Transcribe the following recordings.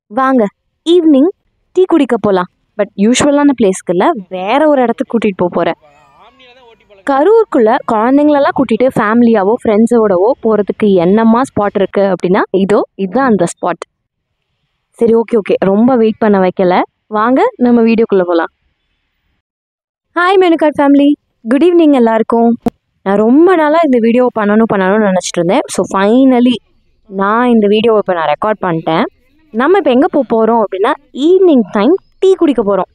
வாங்க evening tea குடிக்க போகலாம் பட் யூஸ்வலான பிளேஸ்க்கு இல்லை வேற ஒரு இடத்துக்கு கூட்டிகிட்டு போக போகிறேன் கரூருக்குள்ளே குழந்தைங்களெல்லாம் கூட்டிகிட்டு ஃபேமிலியாவோ ஃப்ரெண்ட்ஸோடவோ போகிறதுக்கு என்னம்மா ஸ்பாட் இருக்குது அப்படின்னா இதோ இதுதான் அந்த ஸ்பாட் சரி ஓகே ஓகே ரொம்ப வெயிட் பண்ண வைக்கல வாங்க நம்ம வீடியோக்குள்ளே போகலாம் hi menu card family good evening எல்லாருக்கும் நான் ரொம்ப நாளாக இந்த வீடியோ பண்ணணும் பண்ணணும்னு நினச்சிட்டு இருந்தேன் ஸோ ஃபைனலி நான் இந்த வீடியோவை இப்போ நான் ரெக்கார்ட் பண்ணிட்டேன் நம்ம இப்போ எங்கே போக போகிறோம் அப்படின்னா ஈவினிங் டைம் டீ குடிக்க போகிறோம்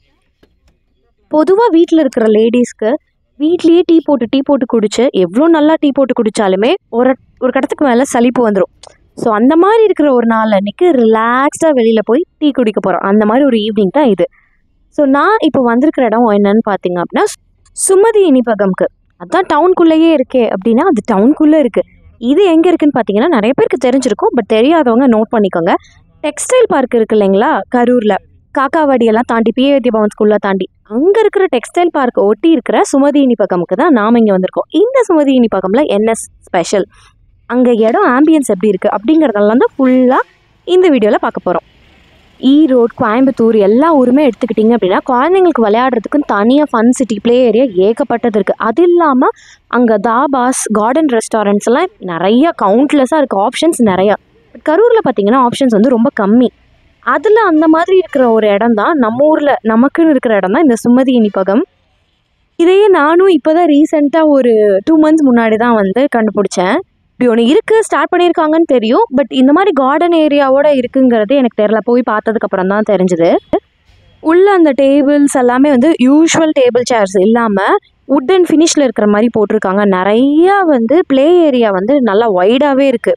பொதுவாக வீட்டில் இருக்கிற லேடிஸ்க்கு வீட்லேயே டீ போட்டு டீ போட்டு குடிச்சு எவ்வளோ நல்லா டீ போட்டு குடித்தாலுமே ஒரு ஒரு கடத்துக்கு மேலே சலிப்பு வந்துடும் ஸோ அந்த மாதிரி இருக்கிற ஒரு நாள் அன்னைக்கு ரிலாக்ஸ்டாக வெளியில் போய் டீ குடிக்க போகிறோம் அந்த மாதிரி ஒரு ஈவினிங் தான் இது ஸோ நான் இப்போ வந்திருக்கிற இடம் என்னன்னு பார்த்தீங்க அப்படின்னா சுமதி இனிப்பகம்க்கு அதான் டவுனுக்குள்ளேயே இருக்கே அப்படின்னா அது டவுனுக்குள்ளே இருக்குது இது எங்கே இருக்குன்னு பார்த்தீங்கன்னா நிறைய பேருக்கு தெரிஞ்சிருக்கும் பட் தெரியாதவங்க நோட் பண்ணிக்கோங்க டெக்ஸ்டைல் பார்க் இருக்கு இல்லைங்களா கரூரில் காக்காவாடியெல்லாம் தாண்டி பிஏடி பவன் ஸ்கூலில் தாண்டி அங்கே இருக்கிற டெக்ஸ்டைல் பார்க் ஒட்டி இருக்கிற சுமதி இனிப்பகமுக்கு தான் நாம் இங்கே வந்திருக்கோம் இந்த சுமதி இனிப்பகமில் என்ன ஸ்பெஷல் அங்கே இடம் ஆம்பியன்ஸ் எப்படி இருக்குது அப்படிங்கிறதெல்லாம் தான் ஃபுல்லாக இந்த வீடியோவில் பார்க்க போகிறோம் ஈரோடு கோயம்புத்தூர் எல்லா ஊருமே எடுத்துக்கிட்டிங்க அப்படின்னா குழந்தைங்களுக்கு விளையாடுறதுக்குன்னு தனியாக ஃபன் சிட்டி ப்ளே ஏரியா ஏகப்பட்டது இருக்குது அது இல்லாமல் அங்கே தாபாஸ் கார்டன் ரெஸ்டாரண்ட்ஸ் எல்லாம் நிறையா கவுண்ட்லெஸ்ஸாக இருக்குது ஆப்ஷன்ஸ் நிறையா பட் கரூரில் பார்த்தீங்கன்னா ஆப்ஷன்ஸ் வந்து ரொம்ப கம்மி அதில் அந்த மாதிரி இருக்கிற ஒரு இடம் தான் நம்ம ஊரில் நமக்குன்னு இருக்கிற இடம் தான் இந்த சுமதி இனிப்பகம் இதையே நானும் இப்போ தான் ரீசெண்டாக ஒரு டூ மந்த்ஸ் முன்னாடி தான் வந்து கண்டுபிடிச்சேன் இப்படி ஒன்று இருக்குது ஸ்டார்ட் பண்ணியிருக்காங்கன்னு தெரியும் பட் இந்த மாதிரி கார்டன் ஏரியாவோட இருக்குங்கிறது எனக்கு தெரில போய் பார்த்ததுக்கப்புறம் தான் தெரிஞ்சுது உள்ள அந்த டேபிள்ஸ் எல்லாமே வந்து யூஷுவல் டேபிள் சேர்ஸ் இல்லாமல் உட்டன் ஃபினிஷில் இருக்கிற மாதிரி போட்டிருக்காங்க நிறையா வந்து ப்ளே ஏரியா வந்து நல்லா ஒய்டாகவே இருக்குது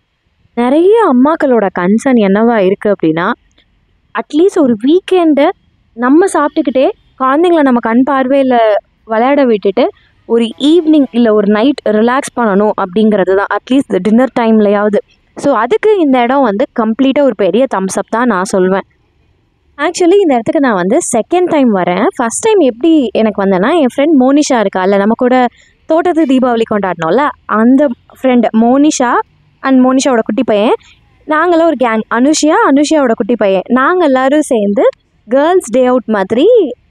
நிறைய அம்மாக்களோட கன்சர்ன் என்னவா இருக்குது அப்படின்னா அட்லீஸ்ட் ஒரு வீக்கெண்டு நம்ம சாப்பிட்டுக்கிட்டே குழந்தைங்கள நம்ம கண் பார்வையில் விளையாட விட்டுட்டு ஒரு ஈவினிங் இல்லை ஒரு நைட் ரிலாக்ஸ் பண்ணணும் அப்படிங்கிறது தான் அட்லீஸ்ட் டின்னர் டைம்லையாவது ஸோ அதுக்கு இந்த இடம் வந்து கம்ப்ளீட்டாக ஒரு பெரிய தம்ஸ் அப் தான் நான் சொல்வேன் ஆக்சுவலி இந்த இடத்துக்கு நான் வந்து செகண்ட் டைம் வரேன் ஃபஸ்ட் டைம் எப்படி எனக்கு வந்தேன்னா என் ஃப்ரெண்ட் மோனிஷா இருக்கால நம்ம கூட தோட்டத்து தீபாவளி கொண்டாடினோம்ல அந்த ஃப்ரெண்ட் மோனிஷா அண்ட் மோனிஷாவோட குட்டி பையன் நாங்களாம் ஒரு கேங் அனுஷியா அனுஷியாவோட குட்டி பையன் நாங்கள் எல்லோரும் சேர்ந்து கேர்ள்ஸ் டே அவுட் மாதிரி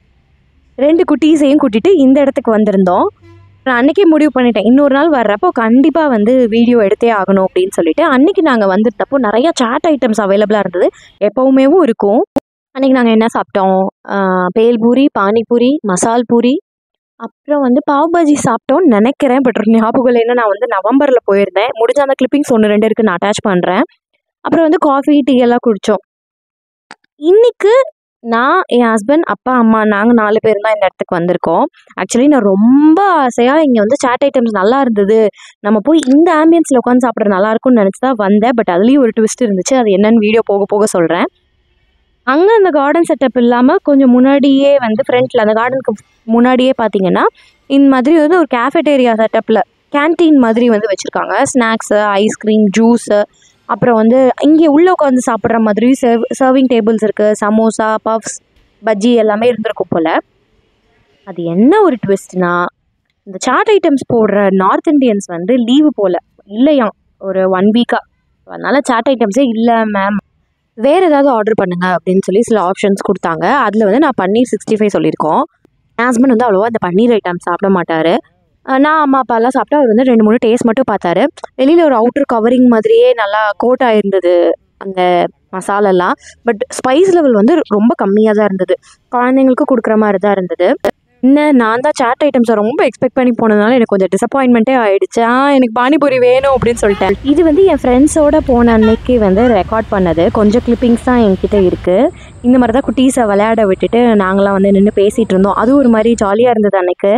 ரெண்டு குட்டீஸையும் கூட்டிகிட்டு இந்த இடத்துக்கு வந்திருந்தோம் நான் அன்றைக்கே முடிவு பண்ணிட்டேன் இன்னொரு நாள் வர்றப்போ கண்டிப்பாக வந்து வீடியோ எடுத்தே ஆகணும் அப்படின்னு சொல்லிட்டு அன்றைக்கி நாங்கள் வந்திருந்தப்போ நிறையா சாட் ஐட்டம்ஸ் அவைலபிளாக இருந்தது எப்போவுமேவும் இருக்கும் அன்றைக்கி நாங்கள் என்ன சாப்பிட்டோம் பேல்பூரி பானிபூரி மசால் பூரி அப்புறம் வந்து பாவ் பாஜி சாப்பிட்டோன்னு நினைக்கிறேன் பட் ஞாபகம் இல்லைன்னா நான் வந்து நவம்பரில் போயிருந்தேன் முடிஞ்ச அந்த கிளிப்பிங்ஸ் ஒன்று ரெண்டு இருக்குது நான் அட்டாச் பண்ணுறேன் அப்புறம் வந்து காஃபி டீ எல்லாம் குடித்தோம் இன்றைக்கு நான் என் ஹஸ்பண்ட் அப்பா அம்மா நாங்கள் நாலு பேர் தான் இந்த இடத்துக்கு வந்திருக்கோம் ஆக்சுவலி நான் ரொம்ப ஆசையாக இங்கே வந்து சாட் ஐட்டம்ஸ் நல்லா இருந்தது நம்ம போய் இந்த ஆம்பியன்ஸில் உட்காந்து சாப்பிட்ற நல்லா இருக்கும்னு நினச்சி தான் வந்தேன் பட் அதுலேயும் ஒரு ட்விஸ்ட் இருந்துச்சு அது என்னென்னு வீடியோ போக போக சொல்கிறேன் அங்கே அந்த கார்டன் செட்டப் இல்லாமல் கொஞ்சம் முன்னாடியே வந்து ஃப்ரண்ட்டில் அந்த கார்டனுக்கு முன்னாடியே பார்த்தீங்கன்னா இந்த மாதிரி வந்து ஒரு கேஃபெட்டேரியா செட்டப்பில் கேன்டீன் மாதிரி வந்து வச்சுருக்காங்க ஸ்நாக்ஸு ஐஸ்கிரீம் ஜூஸு அப்புறம் வந்து இங்கே உள்ளே உட்காந்து சாப்பிட்ற மாதிரி சர்வ் சர்விங் டேபிள்ஸ் இருக்குது சமோசா பஃப்ஸ் பஜ்ஜி எல்லாமே இருந்திருக்கும் போல் அது என்ன ஒரு ட்விஸ்ட்னா இந்த சாட் ஐட்டம்ஸ் போடுற நார்த் இந்தியன்ஸ் வந்து லீவு போல் இல்லையாம் ஒரு ஒன் வீக்காக அதனால் சாட் ஐட்டம்ஸே இல்லை மேம் வேறு ஏதாவது ஆர்டர் பண்ணுங்க அப்படின்னு சொல்லி சில ஆப்ஷன்ஸ் கொடுத்தாங்க அதில் வந்து நான் பன்னீர் சிக்ஸ்டி ஃபைவ் சொல்லியிருக்கோம் என் ஹஸ்பண்ட் வந்து அவ்வளோவா அந்த பன்னீர் ஐட்டம் சாப்பிட மாட்டார் நான் அம்மா அப்பாலாம் சாப்பிட்டா அவர் வந்து ரெண்டு மூணு டேஸ்ட் மட்டும் பார்த்தாரு வெளியில் ஒரு அவுட்டர் கவரிங் மாதிரியே நல்லா கோட் ஆயிருந்தது அந்த மசாலெல்லாம் பட் ஸ்பைஸ் லெவல் வந்து ரொம்ப கம்மியாக தான் இருந்தது குழந்தைங்களுக்கு கொடுக்குற மாதிரி தான் இருந்தது என்ன நான் தான் சாட் ஐட்டம்ஸை ரொம்ப எக்ஸ்பெக்ட் பண்ணி போனதுனால எனக்கு கொஞ்சம் டிசப்பாயின்மெண்ட்டே ஆயிடுச்சு ஆ எனக்கு பானிபூரி வேணும் அப்படின்னு சொல்லிட்டேன் இது வந்து என் ஃப்ரெண்ட்ஸோட போன அன்னைக்கு வந்து ரெக்கார்ட் பண்ணது கொஞ்சம் கிளிப்பிங்ஸ் தான் என்கிட்ட இருக்குது இந்த மாதிரி தான் குட்டீஸை விளையாட விட்டுட்டு நாங்களாம் வந்து நின்று பேசிகிட்டு இருந்தோம் அது ஒரு மாதிரி ஜாலியாக இருந்தது அன்னைக்கு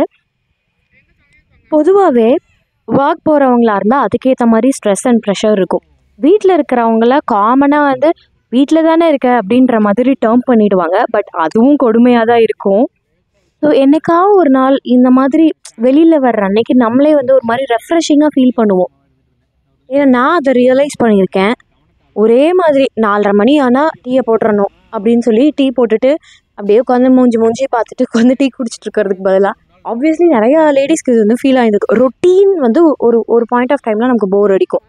பொதுவாகவே ஒர்க் போகிறவங்களா இருந்தால் அதுக்கேற்ற மாதிரி ஸ்ட்ரெஸ் அண்ட் ப்ரெஷர் இருக்கும் வீட்டில் இருக்கிறவங்கள காமனாக வந்து வீட்டில் தானே இருக்க அப்படின்ற மாதிரி டேர்ம் பண்ணிடுவாங்க பட் அதுவும் கொடுமையாக தான் இருக்கும் ஸோ என்னைக்கா ஒரு நாள் இந்த மாதிரி வெளியில் வர்ற அன்னைக்கு நம்மளே வந்து ஒரு மாதிரி ரெஃப்ரெஷிங்காக ஃபீல் பண்ணுவோம் ஏன்னா நான் அதை ரியலைஸ் பண்ணியிருக்கேன் ஒரே மாதிரி நாலரை மணி ஆனால் டீயை போட்டுறணும் அப்படின்னு சொல்லி டீ போட்டுட்டு அப்படியே உட்காந்து மூஞ்சி மூஞ்சி பார்த்துட்டு உட்காந்து டீ குடிச்சிட்டு இருக்கிறதுக்கு பதிலாக ஆப்வியஸ்லி நிறையா லேடிஸ்க்கு இது வந்து ஃபீல் ஆகிருக்கும் ரொட்டீன் வந்து ஒரு ஒரு பாயிண்ட் ஆஃப் டைமில் நமக்கு போர் அடிக்கும்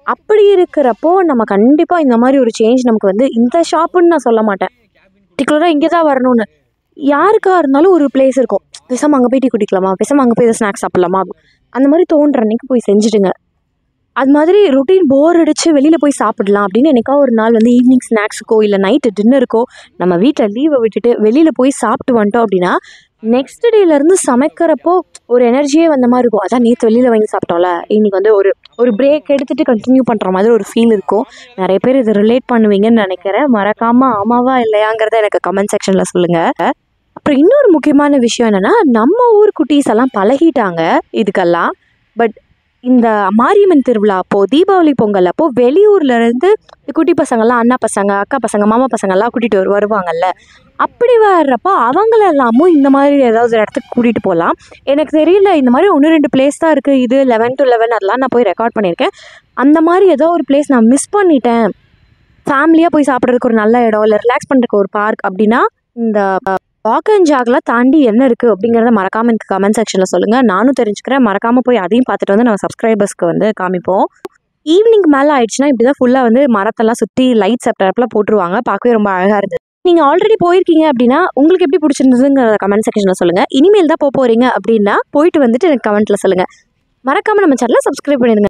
அப்படி இருக்கிறப்போ நம்ம கண்டிப்பாக இந்த மாதிரி ஒரு சேஞ்ச் நமக்கு வந்து இந்த ஷாப்புன்னு நான் சொல்ல மாட்டேன் பர்டிகுலராக இங்கே தான் வரணும்னு யாருக்காக இருந்தாலும் ஒரு பிளேஸ் இருக்கும் பேசாமல் அங்கே போய் டீ குடிக்கலாமா பேசாமல் அங்கே போய் எதாவது ஸ்நாக்ஸ் சாப்பிட்லாமா அந்த மாதிரி தோன்ற அன்னைக்கு போய் செஞ்சுடுங்க அது மாதிரி ரொட்டீன் போர் அடிச்சு வெளியில் போய் சாப்பிடலாம் அப்படின்னு என்னைக்கா ஒரு நாள் வந்து ஈவினிங் ஸ்நாக்ஸுக்கோ இல்லை நைட்டு டின்னருக்கோ நம்ம வீட்டில் லீவை விட்டுட்டு வெளியில் போய் சாப்பிட்டு வந்துட்டோம் அப்படின்னா நெக்ஸ்ட் டேலேருந்து சமைக்கிறப்போ ஒரு எனர்ஜியே வந்த மாதிரி இருக்கும் அதான் நேற்று வெளியில் வாங்கி சாப்பிட்டோம்ல இன்னைக்கு வந்து ஒரு ஒரு பிரேக் எடுத்துகிட்டு கண்டினியூ பண்ணுற மாதிரி ஒரு ஃபீல் இருக்கும் நிறைய பேர் இதை ரிலேட் பண்ணுவீங்கன்னு நினைக்கிறேன் மறக்காமல் ஆமாவா இல்லையாங்கிறத எனக்கு கமெண்ட் செக்ஷனில் சொல்லுங்கள் அப்புறம் இன்னொரு முக்கியமான விஷயம் என்னென்னா நம்ம ஊர் குட்டீஸ் எல்லாம் பழகிட்டாங்க இதுக்கெல்லாம் பட் இந்த மாரியம்மன் திருவிழா அப்போது தீபாவளி பொங்கல் அப்போது வெளியூர்லேருந்து குட்டி பசங்கள்லாம் அண்ணா பசங்க அக்கா பசங்க மாமா பசங்கள்லாம் கூட்டிகிட்டு வரு வருவாங்கல்ல அப்படி வர்றப்போ அவங்கள எல்லாமும் இந்த மாதிரி ஏதாவது ஒரு இடத்துக்கு கூட்டிகிட்டு போகலாம் எனக்கு தெரியல இந்த மாதிரி ஒன்று ரெண்டு பிளேஸ் தான் இருக்குது இது லெவன் டு லெவன் அதெல்லாம் நான் போய் ரெக்கார்ட் பண்ணியிருக்கேன் அந்த மாதிரி ஏதோ ஒரு பிளேஸ் நான் மிஸ் பண்ணிட்டேன் ஃபேமிலியாக போய் சாப்பிட்றதுக்கு ஒரு நல்ல இடம் இல்லை ரிலாக்ஸ் பண்ணுறதுக்கு ஒரு பார்க் அப்படின்னா இந்த வாக் அண்ட் ஜாக்லாம் தாண்டி என்ன இருக்குது அப்படிங்கிறத மறக்காமல் எனக்கு கமெண்ட் செக்ஷனில் சொல்லுங்கள் நானும் தெரிஞ்சுக்கிறேன் மறக்காமல் போய் அதையும் பார்த்துட்டு வந்து நம்ம சப்ஸ்கிரைபர்ஸ்க்கு வந்து காமிப்போம் ஈவினிங் மேலே ஆயிடுச்சுன்னா இப்படி தான் ஃபுல்லாக வந்து மரத்தெல்லாம் சுற்றி லைட் செப்டப்லாம் போட்டுருவாங்க பார்க்கவே ரொம்ப அழகாக இருந்தது நீங்கள் ஆல்ரெடி போயிருக்கீங்க அப்படின்னா உங்களுக்கு எப்படி பிடிச்சிருந்ததுங்கிற கமெண்ட் செக்ஷனில் சொல்லுங்கள் இனிமேல் தான் போக போகிறீங்க அப்படின்னா போயிட்டு வந்துட்டு எனக்கு கமெண்ட்டில் சொல்லுங்கள் மறக்காமல் நம்ம சேனலை சப்ஸ்கிரைப் பண்ணிடுங்க